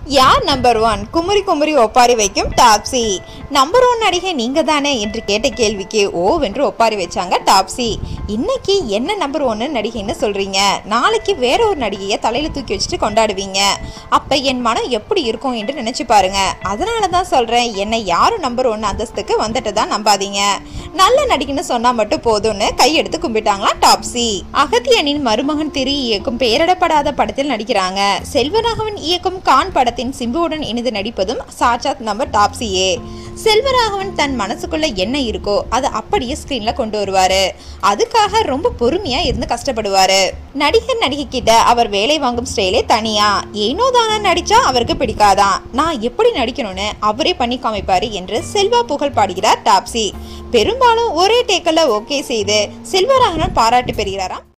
யார் number one குமுறி குமுறி ஒப்பாரி வைக்கும் டாப்ஸி நம்பர் ஒன் நடிகை நீங்க தானே என்று கேட்ட கேள்விக்கு ஓவென்று ஒப்பாரி வச்சாங்க டாப்ஸி இன்னைக்கு என்ன நம்பர் ஒன்னு நடிகைன்னு சொல்றீங்க நாளைக்கு வேற ஒரு நடிகையை தலையில தூக்கி வச்சுட்டு கொண்டாடுவீங்க அப்ப என் மனம் எப்படி இருக்கும் என்று நினைச்சு பாருங்க அதனால தான் சொல்றேன் என்னை யாரும் நம்பர் ஒன் அந்தஸ்துக்கு வந்துட்டு தான் நம்பாதீங்க நல்ல நடிகைன்னு சொன்னா மட்டும் போதும்னு கையெடுத்து கும்பிட்டாங்களாம் டாப்ஸி அகத்தியனின் மருமகன் திரு இயக்கும் பெயரிடப்படாத படத்தில் நடிக்கிறாங்க செல்வராகவன் இயக்கும் கான் படத்தின் சிம்புவுடன் இணைந்து நடிப்பதும் சாட்சாத் நம்ம டாப்ஸியே செல்வராகவன் தன் மனசுக்குள்ள என்ன இருக்கோ அதை அப்படியே ஸ்கிரீன்ல கொண்டு வருவாரு அதுக்காக ரொம்ப பொறுமையா இருந்து கஷ்டப்படுவாரு நடிகர் நடிகை கிட்ட அவர் வேலை வாங்கும் ஸ்டைலே தனியா ஏனோ தானா நடிச்சா அவருக்கு பிடிக்காதான் நான் எப்படி நடிக்கணும்னு அவரே பண்ணி காமிப்பாரு என்று செல்வா புகழ் பாடுகிறார் டாப்ஸி பெரும்பாலும் ஒரே டேக்கல்ல ஓகே செய்து செல்வராகவன் பாராட்டு பெறுகிறாராம்